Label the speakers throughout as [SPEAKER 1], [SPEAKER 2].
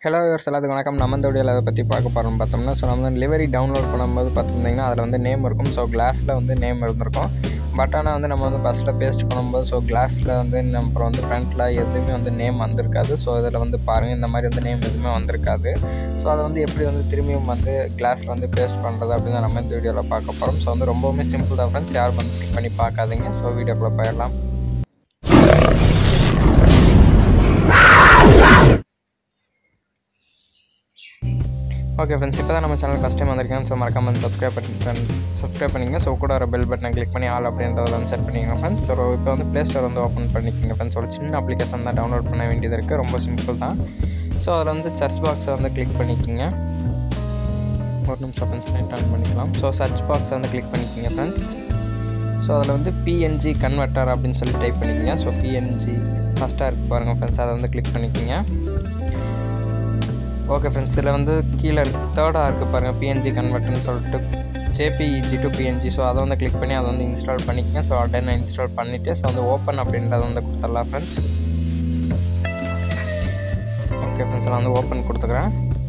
[SPEAKER 1] hello yours எல்லாத்துக்கும் வணக்கம் நம்ம இந்த வீடியோவில் அதை பற்றி பார்க்க போகிறோம் பார்த்தோம்னா ஸோ நம்ம வந்து லிவரி டவுன்லோட் பண்ணும்போது பார்த்துருந்தீங்கன்னா அதில் வந்து நேம் இருக்கும் ஸோ கிளாஸில் வந்து நேம் இருந்திருக்கும் பட் ஆனால் வந்து நம்ம வந்து பஸ்ஸில் பேஸ்ட் பண்ணும்போது ஸோ கிளாஸில் வந்து நம்ம அப்புறம் வந்து ஃப்ரண்ட்டில் எதுவுமே வந்து நேம் வந்திருக்காது ஸோ இதில் வந்து பாருங்கள் இந்த மாதிரி வந்து நேம் எதுவுமே வந்திருக்காது ஸோ அதை வந்து எப்படி வந்து திரும்பியும் வந்து கிளாஸில் வந்து பேஸ்ட் பண்ணுறது அப்படின்னு தான் நம்ம இந்த வீடியோவில் பார்க்க போகிறோம் ஸோ வந்து ரொம்பவுமே சிம்பிள் தான் ஃப்ரெண்ட்ஸ் யாரும் வந்து ஸ்கிப் பண்ணி பார்க்காதீங்க ஸோ வீடியோக்குள்ளே போயிடலாம் ஓகே ஃப்ரெண்ட்ஸ் இப்போ தான் நம்ம சேனல் ஃபஸ்ட் டைம் வந்திருக்கேன் ஸோ மறக்காம வந்து சப்ஸ்கிரைப் பண்ணி சப்ஸ்கிரைப் பண்ணிங்க ஸோ கூட ஒரு பெல் பட்டனை கிளிக் பண்ணி ஆல் அப்படின்றத வந்து செட் பண்ணிக்கோங்க ஃப்ரெண்ட்ஸ் ஸோ இப்போ வந்து ப்ளே ஸ்டோர் வந்து ஓப்பன் பண்ணிக்கோங்க ஃப்ரெண்ட்ஸ் ஒரு சின்ன அப்ளிகேஷன் தான் டவுன்லோட் பண்ண வேண்டியது இருக்குது ரொம்ப சிம்பிள் தான் ஸோ அதில் வந்து சர்ச் பாக்ஸை வந்து கிளிக் பண்ணிக்கோங்க ஒரு நிமிஷம் ஃப்ரெண்ட்ஸ் நைட் ஆன் பண்ணிக்கலாம் ஸோ சர்ச் பாக்ஸை வந்து கிளிக் பண்ணிக்கோங்க ஃப்ரெண்ட்ஸ் ஸோ அதில் வந்து பிஎன்ஜி கன்வெர்ட்டர் அப்படின்னு சொல்லி டைப் பண்ணிக்கோங்க ஸோ பிஎன்ஜி ஃபஸ்ட்டாக இருக்குது பாருங்கள் ஃப்ரெண்ட்ஸ் அதை வந்து கிளிக் பண்ணிக்கோங்க ஓகே ஃப்ரெண்ட்ஸ் இதில் வந்து கீழே தேர்டாக இருக்குது பாருங்கள் பிஎன்ஜி கன்வெர்ட்னு சொல்லிட்டு ஜேபிஇஜி டு பிஎன்ஜி ஸோ அதை வந்து கிளிக் பண்ணி அதை வந்து இன்ஸ்டால் பண்ணிக்கங்க ஸோ உடனே நான் இன்ஸ்டால் பண்ணிவிட்டு ஸோ வந்து ஓப்பன் அப்படின்றத வந்து கொடுத்துடலாம் ஃப்ரெண்ட்ஸ் ஓகே ஃப்ரெண்ட்ஸ் நான் வந்து ஓப்பன் கொடுத்துக்கிறேன்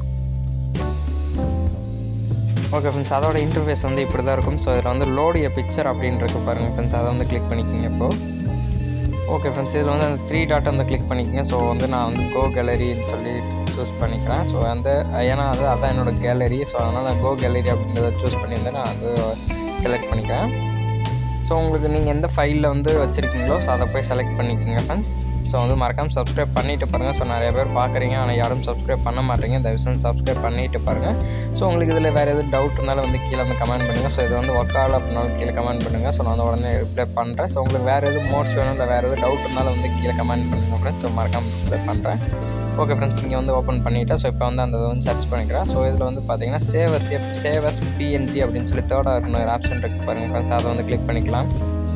[SPEAKER 1] ஓகே ஃப்ரெண்ட்ஸ் அதோட இன்டர்ஃபேஸ் வந்து இப்படி தான் இருக்கும் ஸோ இதில் வந்து லோடிய பிக்சர் அப்படின்னு இருக்கு பாருங்கள் ஃப்ரெண்ட்ஸ் அதை வந்து கிளிக் பண்ணிக்கோங்க இப்போது ஓகே ஃப்ரெண்ட்ஸ் இதில் வந்து அந்த த்ரீ டாட் வந்து கிளிக் பண்ணிக்கோங்க ஸோ வந்து நான் வந்து கோ கேலரின்னு சொல்லி சூஸ் பண்ணிக்கிறேன் ஸோ வந்து ஏன்னா அது அதான் என்னோடய கேலரி ஸோ அதனால் நான் கோ கேலரி அப்படின்றத சூஸ் பண்ணியிருந்தேன் நான் அது செலக்ட் பண்ணிக்கிறேன் ஸோ உங்களுக்கு நீங்கள் எந்த ஃபைலில் வந்து வச்சுருக்கீங்களோ ஸோ அதை போய் செலக்ட் பண்ணிக்கோங்க ஃப்ரெண்ட்ஸ் ஸோ வந்து மறக்காமல் சப்ஸ்கிரைப் பண்ணிவிட்டு பாருங்கள் ஸோ நிறைய பேர் பார்க்குறீங்க ஆனால் யாரும் சப்ஸ்கிரைப் பண்ண மாட்டேங்க தயவு செஞ்சு சப்ஸ்கிரைப் பண்ணிவிட்டு பாருங்கள் ஸோ உங்களுக்கு இதில் வேறு எதுவும் டவுட் இருந்தாலும் வந்து கீழே வந்து கமெண்ட் பண்ணுங்கள் ஸோ இது வந்து ஒர்க் ஆகல அப்படின்னாலும் கீழே கமெண்ட் பண்ணுங்கள் ஸோ நான் வந்து உடனே ரிப்ளை பண்ணுறேன் ஸோ உங்களுக்கு வேறு எதுவும் மோட்ஸ் வேணும் இல்லை வேறு எதுவும் டவுட் இருந்தாலும் வந்து கீழே கமெண்ட் பண்ணுங்கள் ஃப்ரெண்ட்ஸ் ஸோ மறக்காமல் ரிப்ளை பண்ணுறேன் ஓகே ஃப்ரெண்ட்ஸ் இங்கே வந்து ஓப்பன் பண்ணிவிட்டேன் ஸோ இப்போ வந்து அந்த இதை வந்து சர்ச் பண்ணிக்கிறேன் ஸோ இதில் வந்து பார்த்தீங்கன்னா சேவஸ் எப் சேவஸ் பிஎன்ஜி அப்படின்னு சொல்லி தேர்டாக இருக்கணும் ஒரு ஆப்ஷன் இருக்குது பாருங்கள் ஃப்ரெண்ட்ஸ் அதை வந்து கிளிக் பண்ணிக்கலாம்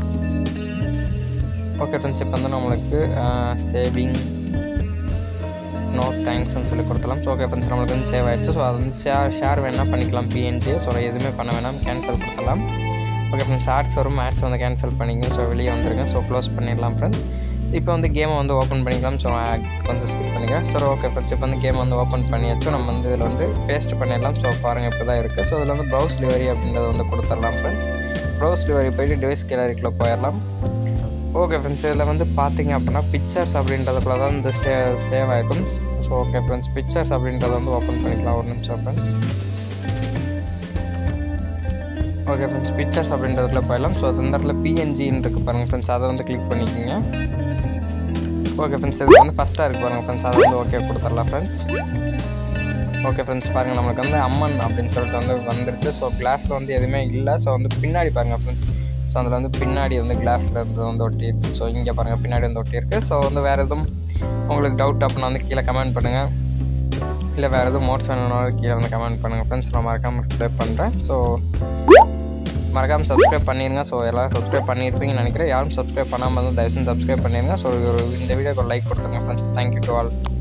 [SPEAKER 1] ஓகே ஃப்ரெண்ட்ஸ் இப்போ வந்து நம்மளுக்கு சேவிங் நோ தேங்க்ஸ்னு சொல்லி கொடுத்தலாம் ஸோ ஓகே ஃப்ரெண்ட்ஸ் நம்மளுக்கு வந்து சேவ் ஆகிடுச்சு ஸோ அதை வந்து ஷேர் ஷேர் வேணால் பண்ணிக்கலாம் பிஎன்ஜி ஸோ எதுவுமே பண்ண வேணாம் கேன்சல் கொடுத்துடலாம் ஓகே ஃப்ரெண்ட்ஸ் ஆட்ஸ் வரும் ஆட்ஸ் வந்து கேன்சல் பண்ணிங்க ஸோ வெளியே வந்துருங்க ஸோ க்ளோஸ் பண்ணிடலாம் ஃப்ரெண்ட்ஸ் இப்போ வந்து கேமை வந்து ஓப்பன் பண்ணிக்கலாம் ஸோ நான் கொஞ்சம் ஸ்கிப் பண்ணிக்கிறேன் ஸோ ஓகே ஃப்ரெண்ட்ஸ் இப்போ வந்து கேம் வந்து ஓப்பன் பண்ணியாச்சும் நம்ம வந்து இதில் வந்து பேஸ்ட் பண்ணிடலாம் ஸோ பாருங்கள் இப்படி தான் இருக்குது ஸோ இதில் வந்து ப்ரௌஸ் டெலிவரி அப்படின்றத வந்து கொடுத்துடலாம் ஃப்ரெண்ட்ஸ் ப்ரௌஸ் டெலிவரி போயிட்டு டிவைஸ் கேலரிக்குள்ளே போயிடலாம் ஓகே ஃப்ரெண்ட்ஸ் இதில் வந்து பார்த்தீங்க அப்படின்னா பிக்சர்ஸ் அப்படின்றதுக்குள்ள தான் இந்த ஸ்டே சேவ் ஆகிடும் ஸோ ஓகே ஃப்ரெண்ட்ஸ் பிக்சர்ஸ் அப்படின்றத வந்து ஓப்பன் பண்ணிக்கலாம் ஒரு நிமிஷம் ஃப்ரெண்ட்ஸ் ஓகே ஃப்ரெண்ட்ஸ் பிக்சர்ஸ் அப்படின்றதுக்குள்ள போயிடலாம் ஸோ அந்த இடத்துல பிஎன்ஜின்னு இருக்குது பாருங்கள் ஃப்ரெண்ட்ஸ் அதை வந்து கிளிக் பண்ணிக்கோங்க ஓகே ஃப்ரெண்ட்ஸ் இது வந்து ஃபஸ்ட்டாக இருக்குது பாருங்கள் ஃப்ரெண்ட்ஸ் அதை வந்து ஓகே கொடுத்துடலாம் ஃப்ரெண்ட்ஸ் ஓகே ஃப்ரெண்ட்ஸ் பாருங்கள் நம்மளுக்கு வந்து அம்மன் அப்படின்னு சொல்லிட்டு வந்து வந்துருக்கு ஸோ கிளாஸில் வந்து எதுவுமே இல்லை ஸோ வந்து பின்னாடி பாருங்கள் ஃப்ரெண்ட்ஸ் ஸோ அதில் வந்து பின்னாடி வந்து கிளாஸில் இருந்து வந்து ஒட்டிடுச்சு ஸோ இங்கே பாருங்கள் பின்னாடி வந்து ஒட்டியிருக்கு ஸோ வந்து வேறு எதுவும் உங்களுக்கு டவுட் அப்படின்னா வந்து கீழே கமெண்ட் பண்ணுங்கள் இல்லை வேறு எதுவும் மோட்ஸ் வேணும்னாலும் கீழே வந்து கமெண்ட் பண்ணுங்கள் ஃப்ரெண்ட்ஸ் நான் மறக்காமல் ரிப்ளை பண்ணுறேன் ஸோ மறக்காமல் சப்ஸ்கிரைப் பண்ணிடுங்க ஸோ எல்லோரும் சப்ஸ்கிரைப் பண்ணியிருப்பீங்கன்னு நினைக்கிறேன் யாரும் சப்ஸ்கிரைப் பண்ணாமல் வந்து தயவுசெய்து சப்ஸ்கிரைப் பண்ணிடுங்க ஸோ ஒரு இந்த வீடியோக்கு ஒரு லைக் கொடுத்துருங்க ஃப்ரெண்ட்ஸ் தேங்க்யூ டு ஆல்